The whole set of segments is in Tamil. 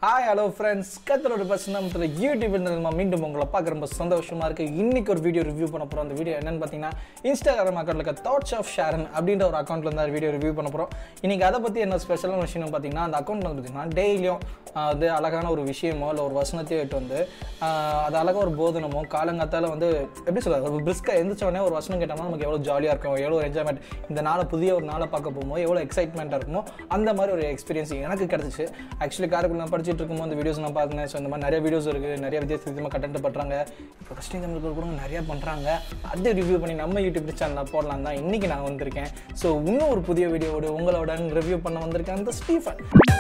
ஹாய் ஹலோ ஃப்ரெண்ட்ஸ் கத்தரோட பஸ் நம்ம யூடியூப்ல நம்ம மீண்டும் உங்களை பார்க்க ரொம்ப சந்தோஷமா இருக்கு இன்னைக்கு ஒரு வீடியோ ரிவ்யூ பண்ண போறோம் அந்த வீடியோ என்னன்னு பார்த்தீங்கன்னா இன்ஸ்டாகிராம் அக்கௌண்ட்ல இருக்க தாட்ஸ் ஆஃப் ஷேரன் அப்படின்ற ஒரு அக்கௌண்ட்ல இருந்து வீடியோ ரிவ்யூ பண்ண போறோம் இன்னைக்கு அதை பத்தி என்ன ஸ்பெஷலான விஷயம் பார்த்தீங்கன்னா அந்த அக்கௌண்ட்ல வந்து பார்த்தீங்கன்னா டெய்லியும் அது அழகான ஒரு விஷயமோ இல்லை ஒரு வசனத்தையோ எட்டு வந்து ஆஹ், அது அழகாக ஒரு போதனமோ காலங்காத்தால வந்து எப்படி சொல்றது ஒரு பிரிஸ்கா எந்திரிச்ச உடனே ஒரு வசனம் கேட்டோம்னா நமக்கு எவ்வளோ ஜாலியாக இருக்கும் எவ்வளோ என்ஜாய்மெண்ட் இந்த நாளை புதிய ஒரு நாளை பார்க்க போகும்போது எவ்வளோ எக்ஸைட்மெண்ட்டாக இருக்குமோ அந்த மாதிரி ஒரு எக்ஸ்பீரியன்ஸ் எனக்கு கிடச்சிச்சு ஆக்சுவலி காரைக்குள்ள நான் படிச்சுட்டு இருக்கும்போது அந்த வீடியோஸ் நான் பார்க்குறேன் ஸோ இந்த மாதிரி நிறைய வீடியோஸ் இருக்குது நிறைய வித்தியாச விதமாக கண்டென்ட் பண்ணுறாங்க இப்போ கிறிஸ்டின் தமிழ் கூட நிறைய பண்ணுறாங்க அதை ரிவ்யூ பண்ணி நம்ம யூடியூப் சேனலில் போடலாம் தான் இன்றைக்கி நான் வந்திருக்கேன் ஸோ இன்னும் ஒரு புதிய வீடியோவோட உங்களோட ரிவ்யூ பண்ண வந்திருக்கேன் அந்த ஸ்டீஃபன்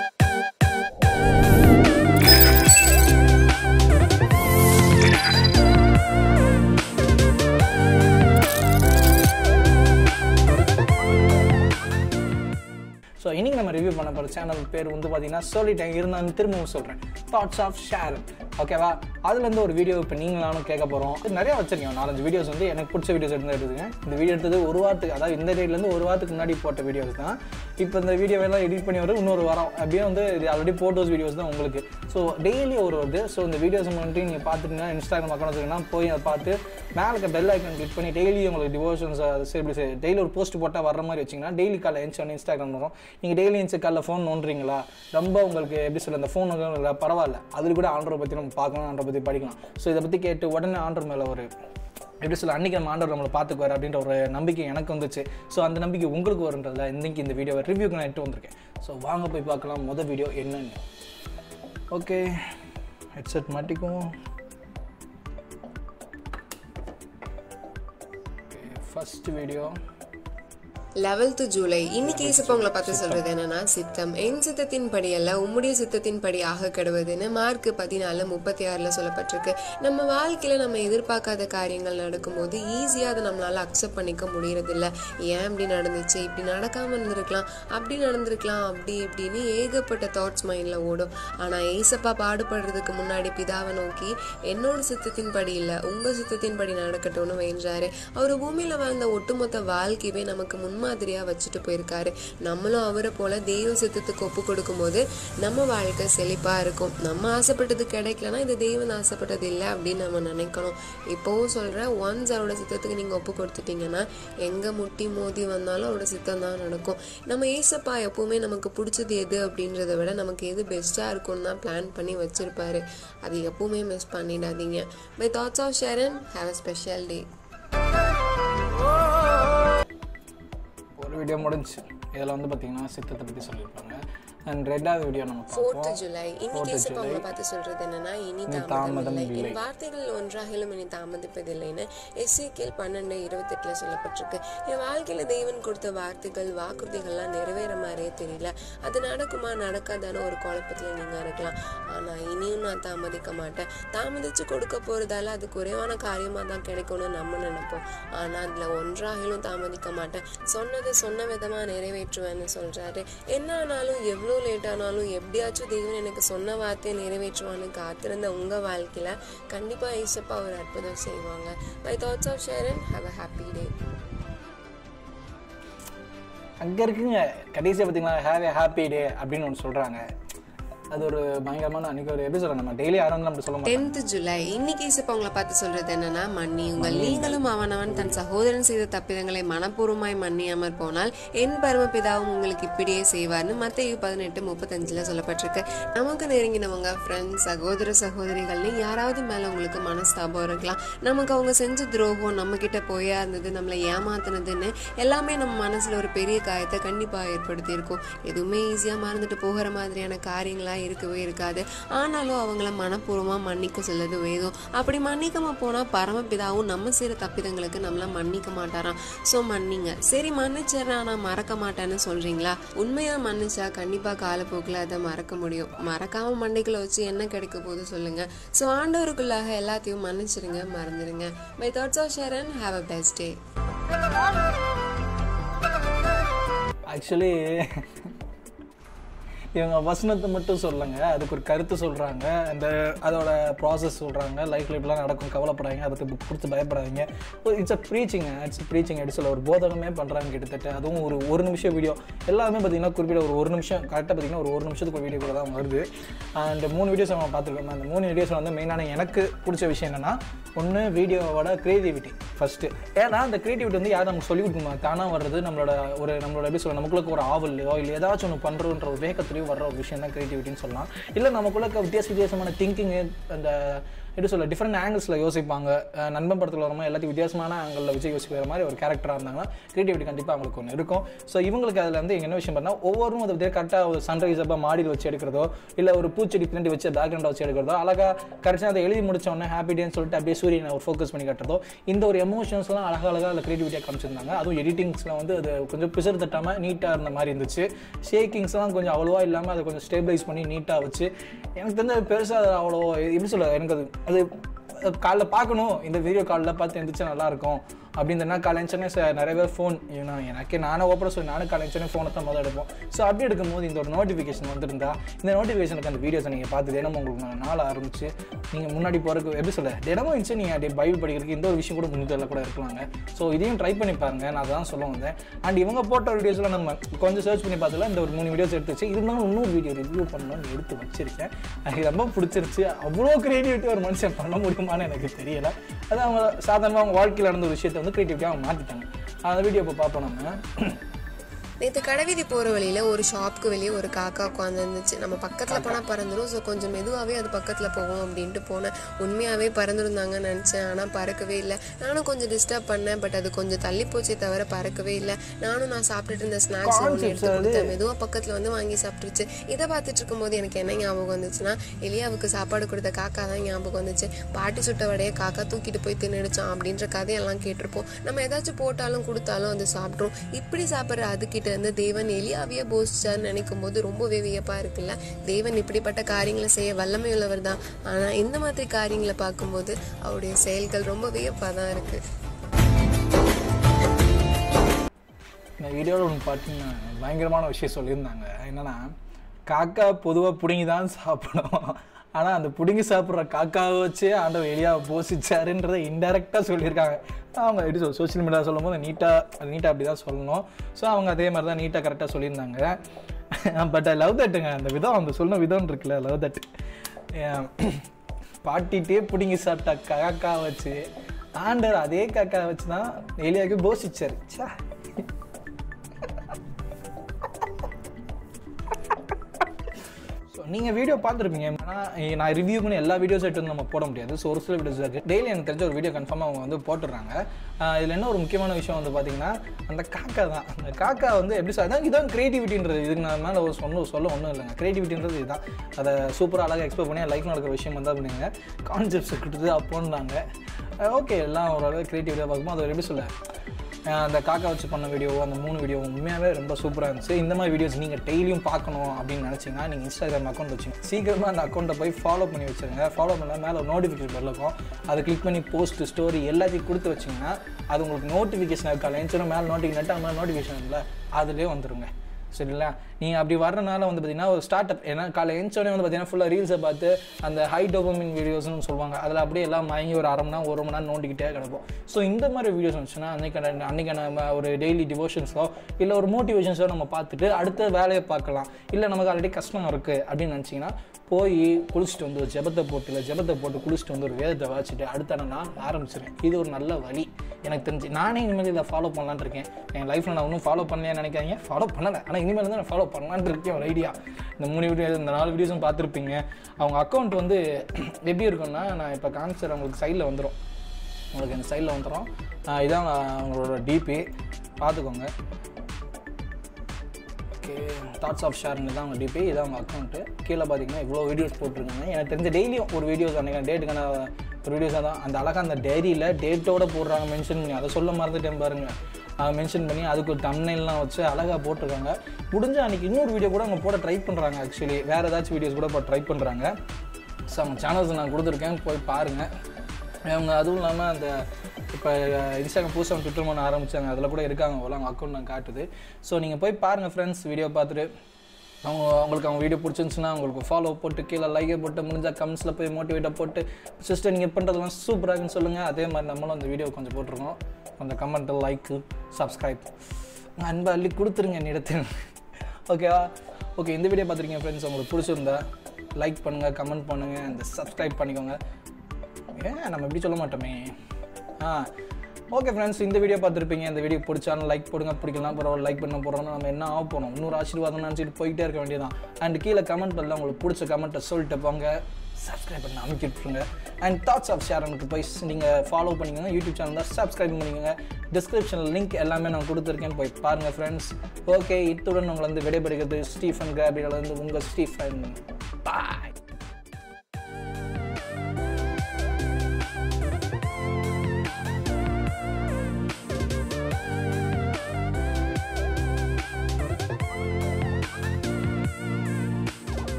ஸோ இன்னைக்கு நம்ம ரிவ்யூ பண்ண போகிற சேனல் பேர் வந்து பார்த்தீங்கன்னா சொல்லிட்டேன் இருந்தாலும் திரும்பவும் சொல்கிறேன் தாட்ஸ் ஆஃப் ஷேர் ஓகேவா அதுலேருந்து ஒரு வீடியோ இப்போ நீங்களாலும் கேட்க போகிறோம் நிறையா வச்சிருக்கேன் நாலஞ்சு வீடியோஸ் வந்து எனக்கு பிடிச்ச வீடியோஸ் எடுத்து எடுத்துங்க இந்த வீடியோ எடுத்தது ஒரு வாரத்துக்கு அதாவது இந்த டேட்லேருந்து ஒரு வாரத்துக்கு முன்னாடி போட்ட வீடியோஸ் தான் இப்போ இந்த வீடியோ எல்லாம் எடிட் பண்ணி வர இன்னொரு வாரம் அப்படியே வந்து இது ஆல்ரெடி போட்டோஸ் வீடியோஸ் தான் உங்களுக்கு ஸோ டெய்லி ஒரு வருது ஸோ இந்த வீடியோஸ் வந்துட்டு நீங்கள் பார்த்துட்டீங்கன்னா இன்ஸ்டாகிராம் அக்கௌண்ட் வச்சுருக்கீங்கன்னா போய் அதை பார்த்து மேலே இருக்க பெல் ஐக்கன் கிளிக் பண்ணி டெய்லி உங்களுக்கு டிவோஷன்ஸ் சரி டெய்லி ஒரு போஸ்ட் போட்டால் வர மாதிரி வச்சிங்கன்னா டெய்லி காலை எழுந்து ஒன்று இன்ஸ்டாகிராம் வரும் நீங்கள் டெய்லி எழுந்து காலைல ஃபோன் நோண்டுறீங்களா ரொம்ப உங்களுக்கு எப்படி சொல்ல அந்த ஃபோன் பரவாயில்ல அதில் கூட ஆண்டரை பற்றி நம்ம பார்க்கணும் ஆண்டரை பற்றி படிக்கலாம் ஸோ இதை பற்றி கேட்டு உடனே ஆண்டர் மேலே ஒரு எப்படி சொல்ல அன்றைக்கி நம்ம ஆண்டவர் நம்மளை பார்த்துக்குவார் அப்படின்ற ஒரு நம்பிக்கை எனக்கு வந்துச்சு ஸோ அந்த நம்பிக்கை உங்களுக்கு வருன்றதுல இன்னைக்கு இந்த வீடியோவை ரிவ்யூக்கு நான் எடுத்து வந்திருக்கேன் ஸோ வாங்க போய் பார்க்கலாம் மொதல் வீடியோ என்னன்னு ஓகே ஹெட்செட் மாட்டிக்குவோம் ஃபர்ஸ்ட் வீடியோ லெவல்த்து ஜூலை இன்னைக்கு இசப்ப உங்களை பார்த்து சொல்றது என்னன்னா சித்தம் என் சித்தத்தின் படி அல்ல உம்முடைய சித்தத்தின் படி ஆக கெடுவதுன்னு மார்க் பதினாலு முப்பத்தி ஆறுல சொல்லப்பட்டிருக்கு நம்ம வாழ்க்கையில நம்ம எதிர்பார்க்காத காரியங்கள் நடக்கும்போது ஈஸியா அதை நம்மளால அக்செப்ட் பண்ணிக்க முடியறது இல்ல ஏன் இப்படி நடந்துச்சு இப்படி நடக்காம இருந்திருக்கலாம் அப்படி நடந்திருக்கலாம் அப்படி இப்படின்னு ஏகப்பட்ட தாட்ஸ் மைண்ட்ல ஓடும் ஆனா ஏசப்பா பாடுபடுறதுக்கு முன்னாடி பிதாவை நோக்கி என்னோட சித்தத்தின் படி இல்ல உங்க சித்தத்தின் படி நடக்கட்டும்னு வேண்டாரு அவர் பூமியில வாழ்ந்த ஒட்டுமொத்த வாழ்க்கையவே நமக்கு முன்மாதிரியா வச்சுட்டு போயிருக்காரு நம்மளும் அவரை போல தெய்வ சித்தத்துக்கு ஒப்பு கொடுக்கும்போது நம்ம வாழ்க்கை செழிப்பா இருக்கும் நம்ம ஆசைப்பட்டது கிடைக்கலன்னா இது தெய்வன் ஆசைப்பட்டது இல்லை அப்படின்னு நம்ம நினைக்கணும் இப்போவும் சொல்றேன் ஒன்ஸ் அவரோட சித்தத்துக்கு நீங்க ஒப்பு கொடுத்துட்டீங்கன்னா எங்க முட்டி மோதி வந்தாலும் அவரோட சித்தம் தான் நடக்கும் நம்ம ஏசப்பா எப்பவுமே நமக்கு பிடிச்சது எது அப்படின்றத விட நமக்கு எது பெஸ்டா இருக்கும்னு தான் பிளான் பண்ணி வச்சிருப்பாரு அது எப்பவுமே மிஸ் பண்ணிடாதீங்க bye thoughts of Sharon have a special day ஒரு வீடியோ முடிஞ்சுச்சு இதில் வந்து பார்த்தீங்கன்னா சித்தத்தை பற்றி சொல்லியிருப்பாங்க அண்ட் ரெண்டாவது வீடியோ நம்ம ஃபோர்த் பார்ப்போம் ஜூலை இன்னைக்கு இசப்பா உங்களை பார்த்து சொல்றது என்னன்னா இனி தாமதம் இல்லை என் வார்த்தைகள் ஒன்றாகிலும் இனி தாமதிப்பதில்லைன்னு எஸ்ஏகேல் பன்னெண்டு இருபத்தெட்டுல சொல்லப்பட்டிருக்கு என் வாழ்க்கையில தெய்வன் கொடுத்த வார்த்தைகள் வாக்குறுதிகள்லாம் நிறைவேற மாதிரியே தெரியல அது நடக்குமா நடக்காதான ஒரு குழப்பத்துல நீங்க இருக்கலாம் ஆனா இனியும் நான் தாமதிக்க மாட்டேன் தாமதிச்சு கொடுக்க போறதால அது குறைவான காரியமா தான் கிடைக்கும்னு நம்ம நினைப்போம் ஆனா அதுல ஒன்றாகிலும் தாமதிக்க மாட்டேன் சொன்னதை சொன்ன விதமா நிறைவேற்றுவேன்னு சொல்றாரு என்ன ஆனாலும் எவ்வளோ லேட் ஆனாலும் எப்படியாச்சும் தெய்வன் எனக்கு சொன்ன வார்த்தையை நிறைவேற்றுவான்னு காத்திருந்த உங்க வாழ்க்கையில கண்டிப்பா ஐசப்பா ஒரு அற்புதம் செய்வாங்க my thoughts of Sharon have a happy day அங்கே இருக்குங்க கடைசியாக பார்த்தீங்களா ஹேவ் ஏ ஹாப்பி டே அப்படின்னு ஒன்று சொல்கிறாங்க அது ஒரு பயங்கரமான அன்றைக்கி ஒரு எப்படி சொல்கிறேன் நம்ம டெய்லி யாரும் வந்து நம்ம சொல்ல மாட்டோம் டென்த் ஜூலை இன்னைக்கு இசப்பா உங்களை பார்த்து சொல்றது என்னன்னா மன்னியுங்கள் நீங்களும் அவனவன் தன் சகோதரன் செய்த தப்பிதங்களை மனப்பூர்வமாய் மன்னியாமற் போனால் என் பரமபிதாவும் உங்களுக்கு இப்படியே செய்வார்னு மத்திய பதினெட்டு முப்பத்தஞ்சுல சொல்லப்பட்டிருக்கு நமக்கு நெருங்கினவங்க ஃப்ரெண்ட்ஸ் சகோதர சகோதரிகள்னு யாராவது மேல உங்களுக்கு மனஸ்தாபம் இருக்கலாம் நமக்கு அவங்க செஞ்ச துரோகம் நம்ம கிட்ட போயா இருந்தது நம்மளை ஏமாத்துனதுன்னு எல்லாமே நம்ம மனசுல ஒரு பெரிய காயத்தை கண்டிப்பா ஏற்படுத்தி இருக்கும் எதுவுமே ஈஸியா மறந்துட்டு போகிற மாதிரியான காரியங்களா இருக்கவே இருக்காது ஆனாலும் அவங்கள மனப்பூர்வமா மன்னிக்க சொல்லுது வேதம் அப்படி மன்னிக்காம போனா பரமபிதாவும் நம்ம செய்யற தப்பிதங்களுக்கு நம்மள மன்னிக்க மாட்டாராம் சோ மன்னிங்க சரி மன்னிச்சிடறேன் நான் மறக்க மாட்டேன்னு சொல்றீங்களா உண்மையா மன்னிச்சா கண்டிப்பா காலப்போக்கில் அதை மறக்க முடியும் மறக்காம மண்டைக்குள்ள வச்சு என்ன கிடைக்க போகுது சொல்லுங்க சோ ஆண்டவருக்குள்ளாக எல்லாத்தையும் மன்னிச்சிருங்க மறந்துடுங்க bye thoughts of Sharon have a best day actually இவங்க வசனத்தை மட்டும் சொல்லுங்க அதுக்கு ஒரு கருத்து சொல்கிறாங்க அந்த அதோட ப்ராசஸ் சொல்கிறாங்க லைஃப்பில் இப்படிலாம் நடக்கும் கவலைப்படாதீங்க அதை புக் கொடுத்து பயப்படாதீங்க it's a preaching it's preaching எப்படி சொல்ல ஒரு போதகமே பண்ணுறாங்க கிட்டத்தட்ட அதுவும் ஒரு ஒரு நிமிஷம் வீடியோ எல்லாமே பார்த்தீங்கன்னா குறிப்பிட்ட ஒரு ஒரு நிமிஷம் கரெக்டாக பார்த்தீங்கன்னா ஒரு ஒரு நிமிஷத்துக்கு ஒரு வீடியோ கூட தான் வருது அண்ட் மூணு வீடியோஸ் நம்ம பார்த்துருக்கோம் அந்த மூணு வீடியோஸில் வந்து மெயினான எனக்கு பிடிச்ச விஷயம் என்னென்னா ஒன்று வீடியோவோட க்ரியேட்டிவிட்டி ஃபஸ்ட்டு ஏன்னா அந்த க்ரியேட்டிவிட்டி வந்து யாரும் நமக்கு சொல்லிக் கொடுக்கணும் தானாக வர்றது நம்மளோட ஒரு நம்மளோட எப்படி சொல்ல நமக்குள்ள ஒரு ஆவல்லையோ இல்லை ஏதாச்சும் ஒன்று பண்ணுறோன்ற ஒரு வேகத்துலையும் வர்ற ஒரு விஷயம் தான் க்ரியேட்டிவிட்டின்னு சொல்லலாம் இல்லை நமக்குள்ள இருக்க வித்தியாச வித்தியாசமான திங்கிங்கு அந்த எப்படி சொல்ல டிஃப்ரெண்ட் ஆங்கிள்ஸில் யோசிப்பாங்க அஹ் நண்பன் படத்தில் வரமா எல்லாத்தையும் வித்தியாசமான ஆங்கிளில் வச்சு யோசிக்கிற மாதிரி ஒரு கேரக்டராக இருந்தாங்கன்னா க்ரியேட்டிவிட்டி கண்டிப்பாக அவங்களுக்கு ஒன்று இருக்கும் ஸோ இவங்களுக்கு அதில் வந்து என்ன விஷயம் பண்ணால் ஒவ்வொருவரும் அதை பற்றி கரெக்டாக ஒரு சன்ரைஸ் அப்போ மாடியில் வச்சு எடுக்கிறதோ இல்லை ஒரு பூச்செடி பின்னாடி வச்சு பேக்ரவுண்டை வச்சு எடுக்கிறதோ அழகாக கரெக்டாக அதை எழுதி முடிச்ச உடனே ஹாப்பி டேன்னு சொல்லிட்டு அப்படியே சூரியனை ஒரு ஃபோக்கஸ் பண்ணி காட்டுறதோ இந்த ஒரு எமோஷன்ஸ்லாம் அழகாக அழகாக அதில் க்ரியேட்டிவிட்டியாக காமிச்சிருந்தாங்க அதுவும் எடிட்டிங்ஸில் வந்து அது கொஞ்சம் பிசர் தட்டாமல் நீட்டாக இருந்த மாதிரி இருந்துச்சு ஷேக்கிங்ஸ்லாம் கொஞ்சம் அவ்வளோவா இல்லாமல் அதை கொஞ்சம் ஸ்டேபிளைஸ் பண்ணி நீட்டாக வச்சு எனக்கு தெரிஞ்ச பெருசாக அவ்வளோ எப்படி சொல்ல எனக்கு அது அது காலைல பார்க்கணும் இந்த வீடியோ காலில் பார்த்து எந்திரிச்சா நல்லா இருக்கும் அப்படின்னு காலைச்சனே நிறைய பேர் ஃபோன் எனக்கே நானே ஓப்பனாக சொல்லி நானும் காலைச்சனே ஃபோனை தான் முதல் எடுப்போம் ஸோ அப்படி எடுக்கும்போது இந்த ஒரு நோட்டிஃபிகேஷன் வந்திருந்தா இந்த நோட்டிஃபிகேஷனுக்கு அந்த வீடியோஸை நீங்கள் பார்த்து தினமும் உங்களுக்கு நான் நாள் ஆரம்பிச்சு நீங்கள் முன்னாடி போகிறதுக்கு எப்படி சொல்ல தினமும் இருந்துச்சு நீங்கள் அப்படியே பைபிள் படிக்கிறதுக்கு இந்த ஒரு விஷயம் கூட முன்னிதில் கூட இருக்கலாங்க ஸோ இதையும் ட்ரை பண்ணி பாருங்க நான் அதான் சொல்ல வந்தேன் அண்ட் இவங்க போட்ட வீடியோஸ்லாம் நம்ம கொஞ்சம் சர்ச் பண்ணி பார்த்ததுல இந்த ஒரு மூணு வீடியோஸ் எடுத்துச்சு இருந்தாலும் இன்னொரு வீடியோ ரிவ்யூ பண்ணணும்னு எடுத்து வச்சிருக்கேன் எனக்கு ரொம்ப பிடிச்சிருச்சு அவ்வளோ கிரியேட்டிவிட்டி ஒரு மனுஷன் பண்ண முடியுமான்னு எனக்கு தெரியல அது அவங்க சாதாரணமாக அவங்க வாழ்க்கையில் நடந்த ஒரு விஷயத்தை வந்து கிரியேட்டிவிட்டியாக அவங்க மாற்றிட்டாங்க அந்த வீடியோ இப்போ பார்ப்போம் நம்ம நேற்று கடைவீதி போகிற வழியில் ஒரு ஷாப்புக்கு வெளியே ஒரு காக்கா உட்காந்து இருந்துச்சு நம்ம பக்கத்தில் போனால் பறந்துடும் ஸோ கொஞ்சம் மெதுவாகவே அது பக்கத்தில் போகும் அப்படின்ட்டு போனேன் உண்மையாகவே பறந்துருந்தாங்கன்னு நினச்சேன் ஆனால் பறக்கவே இல்லை நானும் கொஞ்சம் டிஸ்டர்ப் பண்ணேன் பட் அது கொஞ்சம் தள்ளி போச்சே தவிர பறக்கவே இல்லை நானும் நான் சாப்பிட்டுட்டு இருந்த ஸ்நாக்ஸ் ஒன்று எடுத்து கொடுத்தேன் மெதுவாக பக்கத்தில் வந்து வாங்கி சாப்பிட்டுருச்சு இதை பார்த்துட்டு இருக்கும்போது எனக்கு என்ன ஞாபகம் வந்துச்சுன்னா எலியாவுக்கு சாப்பாடு கொடுத்த காக்கா தான் ஞாபகம் வந்துச்சு பாட்டி சுட்ட வடையை காக்கா தூக்கிட்டு போய் தின்னுடுச்சான் அப்படின்ற கதையெல்லாம் கேட்டிருப்போம் நம்ம ஏதாச்சும் போட்டாலும் கொடுத்தாலும் அது சாப்பிட்ரும் இப்படி சாப்பிட்ற அதுக்கிட்ட இருந்து தேவன் எலியாவையே போசிச்சார்னு நினைக்கும் போது ரொம்பவே வியப்பா இருக்குல்ல தேவன் இப்படிப்பட்ட காரியங்களை செய்ய வல்லமை உள்ளவர் தான் ஆனா இந்த மாதிரி காரியங்களை பார்க்கும்போது அவருடைய செயல்கள் ரொம்ப வியப்பா தான் இருக்கு இந்த வீடியோவில் ஒன்று பார்த்தீங்கன்னா பயங்கரமான விஷயம் சொல்லியிருந்தாங்க என்னன்னா காக்கா பொதுவாக பிடுங்கி தான் சாப்பிடும் ஆனால் அந்த பிடுங்கி சாப்பிட்ற காக்காவை வச்சு ஆண்டவர் எலியாவை போசிச்சாருன்றதை இன்டெரக்டாக சொல்லியிருக்காங்க அவங்க எப்படி சொல் சோஷியல் மீடியா சொல்லும் போது நீட்டாக நீட்டாக அப்படி தான் சொல்லணும் ஸோ அவங்க அதே மாதிரி தான் நீட்டாக கரெக்டாக சொல்லியிருந்தாங்க பட் லவ் தட்டுங்க அந்த விதம் அந்த சொன்ன விதம் இருக்குல்ல லவ் தட் பாட்டிகிட்டே பிடுங்கி சாப்பிட்டா காக்கா வச்சு ஆண்டவர் அதே காக்கா வச்சு தான் எலியாவுக்கு போசிச்சார் ச்சே ஸோ நீங்கள் வீடியோ பார்த்துருப்பீங்க ஆனால் நான் ரிவ்யூ பண்ணி எல்லா வீடியோஸ் எடுத்து வந்து நம்ம போட முடியாது ஸோ ஒரு சில வீடியோஸ் இருக்குது டெய்லி எனக்கு தெரிஞ்ச ஒரு வீடியோ கன்ஃபார்மாக அவங்க வந்து போட்டுடுறாங்க இதில் என்ன ஒரு முக்கியமான விஷயம் வந்து பார்த்தீங்கன்னா அந்த காக்கா தான் அந்த காக்கா வந்து எப்படி சார் அதான் இதான் கிரியேட்டிவிட்டின்றது இதுக்கு நான் மேலே ஒரு சொன்ன சொல்ல ஒன்றும் இல்லைங்க கிரியேட்டிவிட்டின்றது இதுதான் அதை சூப்பராக அழகாக எக்ஸ்பிளைன் பண்ணி லைஃப் நடக்கிற விஷயம் வந்து அப்படிங்க கான்செப்ட்ஸ் கொடுத்து அப்போன்னாங்க ஓகே எல்லாம் ஓரளவு கிரியேட்டிவிட்டியாக பார்க்கும்போது அதை எப்படி சொல்ல அஹ் அந்த காக்கா வச்சு பண்ண வீடியோ அந்த மூணு வீடியோ உண்மையாகவே ரொம்ப சூப்பராக இருந்துச்சு இந்த மாதிரி வீடியோஸ் நீங்கள் டெய்லியும் பார்க்கணும் அப்படின்னு நினச்சிங்கன்னா நீங்கள் இன்ஸ்டாகிராம் அக்கௌண்ட் வச்சுங்க சீக்கிரமாக அந்த அக்கௌண்ட்டை போய் ஃபாலோ பண்ணி வச்சுருங்க ஃபாலோ பண்ண மேலே ஒரு நோட்டிஃபிகேஷன் பெல் இருக்கும் அதை கிளிக் பண்ணி போஸ்ட் ஸ்டோரி எல்லாத்தையும் கொடுத்து வச்சிங்கன்னா அது உங்களுக்கு நோட்டிஃபிகேஷன் இருக்கா லென்ச்சரும் மேலே நோட்டிஃபிகேஷன் அந்த மாதிரி நோட்டிஃபிகேஷன் இல்லை அதுலேயே வந்துருங்க சரிங்களா நீங்கள் அப்படி வரனால வந்து பார்த்தீங்கன்னா ஒரு ஸ்டார்ட் அப் ஏன்னா காலை எழுந்தோடனே வந்து பார்த்தீங்கன்னா ஃபுல்லாக ரீல்ஸை பார்த்து அந்த ஹை டோபமின் வீடியோஸ்னு சொல்லுவாங்க அதில் அப்படியே எல்லாம் மயங்கி ஒரு அரை மணி நேரம் ஒரு மணி நேரம் நோண்டிக்கிட்டே கிடப்போம் ஸோ இந்த மாதிரி வீடியோஸ் வந்துச்சுன்னா அன்னைக்கான அன்னைக்கான நம்ம ஒரு டெய்லி டிவோஷன்ஸோ இல்லை ஒரு மோட்டிவேஷன்ஸோ நம்ம பார்த்துட்டு அடுத்த வேலையை பார்க்கலாம் இல்லை நமக்கு ஆல்ரெடி கஷ்டம் இருக்குது அப்படின்னு நினச்சிங்கன்னா போய் குளிச்சுட்டு வந்து ஒரு ஜெபத்தை போட்டு இல்லை ஜெபத்தை போட்டு குளிச்சுட்டு வந்து ஒரு வேதத்தை வாசிச்சுட்டு அடுத்த நான் ஆரம்பிச்சிருவேன் இது ஒரு நல்ல வழி எனக்கு தெரிஞ்சு நானே இனிமேல் இதை ஃபாலோ பண்ணலான்னு இருக்கேன் என் லைஃப்பில் நான் ஒன்றும் ஃபாலோ பண்ணலையான்னு நினைக்காதீங்க ஃபாலோ பண்ணலை ஆனால் இனிமேல் தான் நான் ஃபாலோ பண்ணலான்னு இருக்கேன் ஒரு ஐடியா இந்த மூணு வீடியோ இந்த நாலு வீடியோஸும் பார்த்துருப்பீங்க அவங்க அக்கௌண்ட் வந்து எப்படி இருக்கும்னா நான் இப்போ காமிச்சர் அவங்களுக்கு சைடில் வந்துடும் உங்களுக்கு இந்த சைடில் வந்துடும் இதான் அவங்களோட டிபி பார்த்துக்கோங்க ஓகே தாட்ஸ் ஆஃப் ஷேருங்க தான் அவங்க டிபி இதான் அவங்க அக்கௌண்ட்டு கீழே பார்த்தீங்கன்னா இவ்வளோ வீடியோஸ் போட்டிருக்காங்க எனக்கு தெரிஞ்ச டெய்லியும் ஒரு வீடியோஸ் அன்றைக்கி டேட்டுக்கான ஒரு வீடியோஸாக தான் அந்த அழகாக அந்த டைரியில் டேட்டோட போடுறாங்க மென்ஷன் பண்ணி அதை சொல்ல மறந்துட்டேன் பாருங்க அதை மென்ஷன் பண்ணி அதுக்கு ஒரு தம்னைல்லாம் வச்சு அழகாக போட்டிருக்காங்க முடிஞ்ச அன்றைக்கி இன்னொரு வீடியோ கூட அவங்க போட ட்ரை பண்ணுறாங்க ஆக்சுவலி வேறு ஏதாச்சும் வீடியோஸ் கூட இப்போ ட்ரை பண்ணுறாங்க ஸோ அவங்க சேனல்ஸ் நான் கொடுத்துருக்கேன் போய் பாருங்கள் அவங்க அதுவும் இல்லாமல் அந்த இப்போ இன்ஸ்டாகிராம் புதுசாக ட்விட்டர் பண்ண ஆரம்பிச்சாங்க அதில் கூட இருக்காங்க போல அவங்க அக்கௌண்ட் நான் காட்டுது ஸோ நீங்கள் போய் பாருங்கள் ஃப்ரெண்ட்ஸ் வீடியோ பார்த்துட்டு அவங்க அவங்களுக்கு அவங்க வீடியோ பிடிச்சிருந்துச்சுன்னா உங்களுக்கு ஃபாலோ போட்டு கீழே லைக்கை போட்டு முடிஞ்சால் கமெண்ட்ஸில் போய் மோட்டிவேட்டாக போட்டு சிஸ்டர் நீங்கள் பண்ணுறதெல்லாம் சூப்பராக இருக்குன்னு சொல்லுங்கள் அதே மாதிரி நம்மளும் அந்த வீடியோ கொஞ்சம் போட்டிருக்கோம் கொஞ்சம் கமெண்ட் லைக்கு சப்ஸ்கிரைப் அன்பை அள்ளி கொடுத்துருங்க என்னிடத்தில் ஓகேவா ஓகே இந்த வீடியோ பார்த்துருக்கீங்க ஃப்ரெண்ட்ஸ் உங்களுக்கு பிடிச்சிருந்தா லைக் பண்ணுங்கள் கமெண்ட் பண்ணுங்கள் அந்த சப்ஸ்கிரைப் பண்ணிக்கோங்க ஏன் நம்ம இப்படி சொல்ல மாட்டோமே ஆ ஓகே ஃப்ரெண்ட்ஸ் இந்த வீடியோ பார்த்துருப்பீங்க இந்த வீடியோ பிடிச்சாலும் லைக் போடுங்க பிடிக்கலாம் பரவாயில்ல லைக் பண்ண போகிறோம் நம்ம என்ன ஆக போகிறோம் இன்னொரு ஆசீர்வாதம் நினச்சிட்டு போயிட்டே இருக்க வேண்டியதான் அண்ட் கீழே கமெண்ட் பண்ணல உங்களுக்கு பிடிச்ச கமெண்ட்டை சொல்லிட்டு போங்க சப்ஸ்கிரைப் பண்ணி அமைக்கி விட்ருங்க அண்ட் தாட்ஸ் ஆஃப் ஷேரனுக்கு போய் நீங்கள் ஃபாலோ பண்ணிக்கோங்க யூடியூப் சேனல் தான் சப்ஸ்கிரைப் பண்ணிக்கோங்க டிஸ்கிரிப்ஷனில் லிங்க் எல்லாமே நான் கொடுத்துருக்கேன் போய் பாருங்கள் ஃப்ரெண்ட்ஸ் ஓகே இத்துடன் உங்களை வந்து விடைபெறுகிறது ஸ்டீஃபன் கேபிரியில் வந்து உங்கள் ஸ்டீஃபன் பாய்